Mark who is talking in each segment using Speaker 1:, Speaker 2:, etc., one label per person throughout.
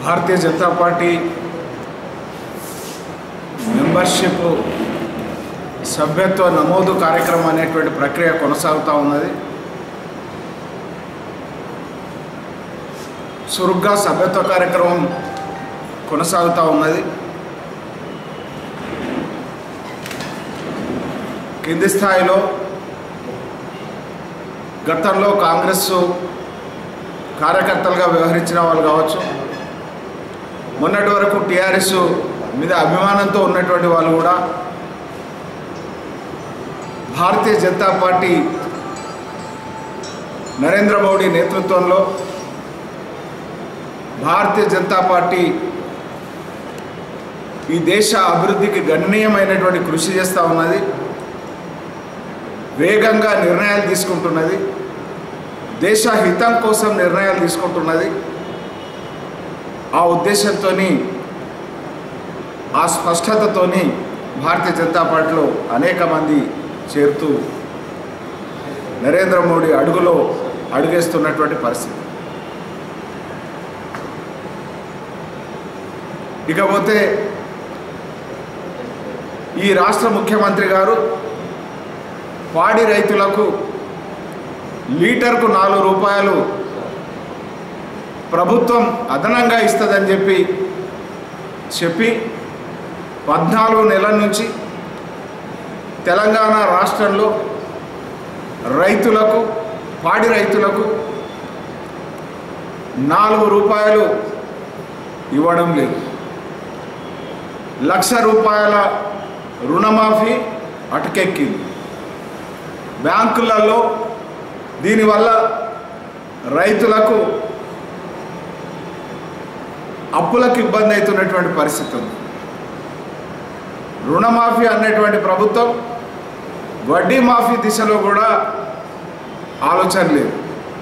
Speaker 1: భారతీయ Janata party membership సభ్యత్వ నమోదు కార్యక్రమం అనేటువంటి ప్రక్రియ కొనసాగుతూ ఉన్నది చురుగ్గా సభ్యత్వ కార్యక్రమం కొనసాగుతూ ఉన్నది కింది స్థాయిలో గతంలో కాంగ్రెస్ కార్యకర్తలుగా వ్యవహరించిన వాళ్ళు కావచ్చు మొన్నటి వరకు టీఆర్ఎస్ మీద అభిమానంతో ఉన్నటువంటి వాళ్ళు కూడా భారతీయ జనతా పార్టీ నరేంద్ర మోడీ నేతృత్వంలో భారతీయ జనతా పార్టీ ఈ దేశ అభివృద్ధికి గణనీయమైనటువంటి కృషి చేస్తూ ఉన్నది వేగంగా నిర్ణయాలు తీసుకుంటున్నది దేశ హితం కోసం నిర్ణయాలు తీసుకుంటున్నది ఆ ఉద్దేశంతో ఆ స్పష్టతతోని భారతీయ జనతా పార్టీలో అనేక మంది చేరుతూ నరేంద్ర మోడీ అడుగులో అడుగేస్తున్నటువంటి పరిస్థితి ఇకపోతే ఈ రాష్ట్ర ముఖ్యమంత్రి గారు పాడి రైతులకు లీటర్కు నాలుగు రూపాయలు ప్రభుత్వం అదనంగా ఇస్తుందని చెప్పి చెప్పి పద్నాలుగు నెలల నుంచి తెలంగాణ రాష్ట్రంలో రైతులకు పాడి రైతులకు నాలుగు రూపాయలు ఇవ్వడం లేదు లక్ష రూపాయల రుణమాఫీ అటకెక్కింది బ్యాంకులలో దీనివల్ల రైతులకు అప్పులకు ఇబ్బంది అవుతున్నటువంటి పరిస్థితి ఉంది రుణమాఫీ అనేటువంటి ప్రభుత్వం వడ్డీ మాఫీ దిశలో కూడా ఆలోచన లేదు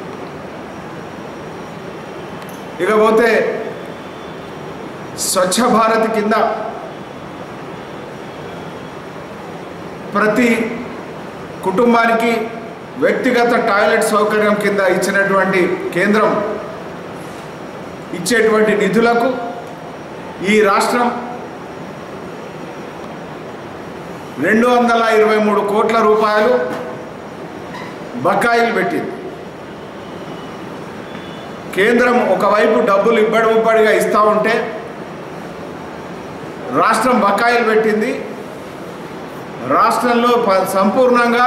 Speaker 1: ఇకపోతే స్వచ్ఛ భారత్ కింద ప్రతి కుటుంబానికి వ్యక్తిగత టాయిలెట్ సౌకర్యం కింద ఇచ్చినటువంటి కేంద్రం ఇచ్చేటువంటి నిధులకు ఈ రాష్ట్రం రెండు వందల ఇరవై మూడు కోట్ల రూపాయలు బకాయిలు పెట్టింది కేంద్రం ఒకవైపు డబ్బులు ఇబ్బడి ముబ్బడిగా ఇస్తూ ఉంటే రాష్ట్రం బకాయిలు పెట్టింది రాష్ట్రంలో ప- సంపూర్ణంగా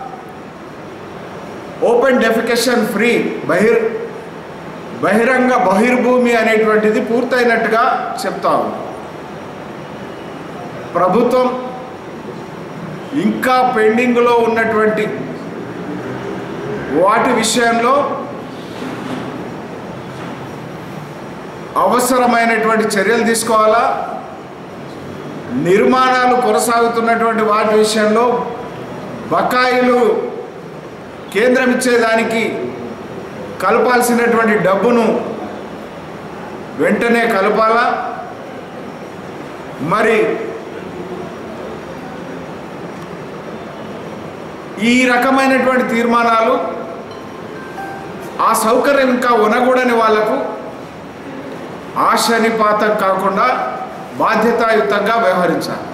Speaker 1: ఓపెన్ డెఫికేషన్ ఫ్రీ బహిర్ బహిరంగ బహిర్భూమి అనేటువంటిది పూర్తయినట్టుగా చెప్తా ఉంది ప్రభుత్వం ఇంకా పెండింగ్లో ఉన్నటువంటి వాటి విషయంలో అవసరమైనటువంటి చర్యలు తీసుకోవాలా నిర్మాణాలు కొనసాగుతున్నటువంటి వాటి విషయంలో బకాయిలు కేంద్రం ఇచ్చేదానికి కలపాల్సినటువంటి డబ్బును వెంటనే కలపాలా మరి ఈ రకమైనటువంటి తీర్మానాలు ఆ సౌకర్యం ఇంకా ఉనగూడని వాళ్లకు ఆశనిపాతం కాకుండా బాధ్యతాయుతంగా వ్యవహరించాలి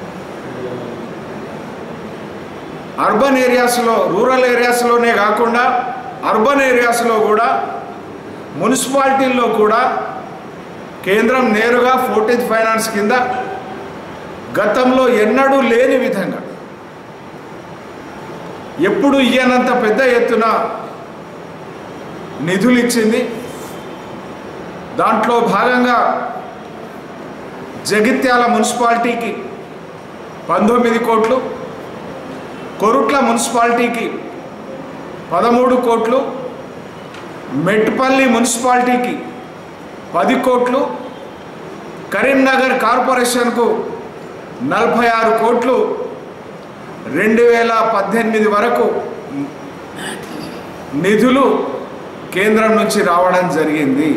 Speaker 1: అర్బన్ ఏరియాస్లో రూరల్ ఏరియాస్లోనే కాకుండా అర్బన్ ఏరియాస్లో కూడా మున్సిపాలిటీల్లో కూడా కేంద్రం నేరుగా ఫోర్టీన్త్ ఫైనాన్స్ కింద గతంలో ఎన్నడూ లేని విధంగా ఎప్పుడు ఇయ్యనంత పెద్ద ఎత్తున నిధులు ఇచ్చింది దాంట్లో భాగంగా జగిత్యాల మున్సిపాలిటీకి పంతొమ్మిది కోట్లు కొరుట్ల మున్సిపాలిటీకి పదమూడు కోట్లు మెట్పల్లి మున్సిపాలిటీకి పది కోట్లు కరీంనగర్ కార్పొరేషన్కు నలభై ఆరు కోట్లు రెండు వేల పద్దెనిమిది వరకు నిధులు కేంద్రం నుంచి రావడం జరిగింది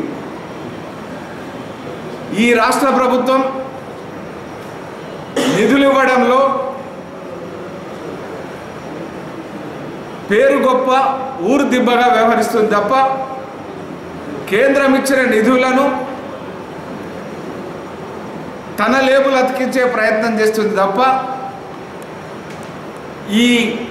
Speaker 1: ఈ రాష్ట్ర ప్రభుత్వం నిధులు ఇవ్వడంలో పేరు గొప్ప ఊరు దిబ్బగా వ్యవహరిస్తుంది తప్ప కేంద్రం ఇచ్చిన నిధులను తన లేబుల్ అతికించే ప్రయత్నం చేస్తుంది తప్ప ఈ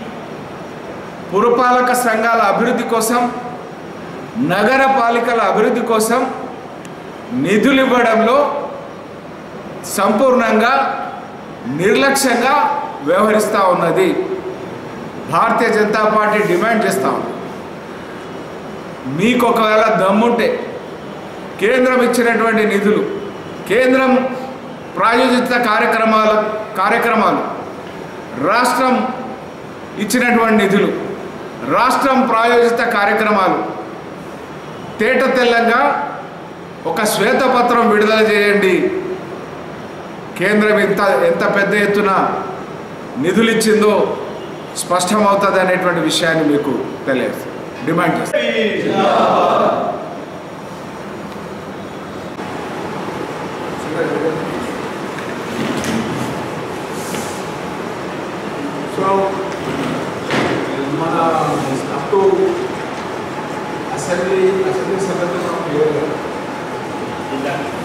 Speaker 1: పురపాలక సంఘాల అభివృద్ధి కోసం నగర పాలికల అభివృద్ధి కోసం నిధులు ఇవ్వడంలో సంపూర్ణంగా నిర్లక్ష్యంగా వ్యవహరిస్తూ ఉన్నది భారతీయ జనతా పార్టీ డిమాండ్ చేస్తూ ఉంది మీకు ఒకవేళ దమ్ముంటే కేంద్రం ఇచ్చినటువంటి నిధులు కేంద్రం ప్రాయోజిత కార్యక్రమాల కార్యక్రమాలు రాష్ట్రం ఇచ్చినటువంటి నిధులు రాష్ట్రం ప్రాయోజిత కార్యక్రమాలు తేట తెల్లంగా ఒక శ్వేతపత్రం విడుదల చేయండి కేంద్రం ఎంత ఎంత పెద్ద ఎత్తున నిధులు ఇచ్చిందో స్పష్టమవుతుంది అనేటువంటి విషయాన్ని మీకు తెలియదు డిమాండ్ చేస్తాను
Speaker 2: సో మన అప్ టు అసెంబ్లీ అసెంబ్లీ సభ్యులు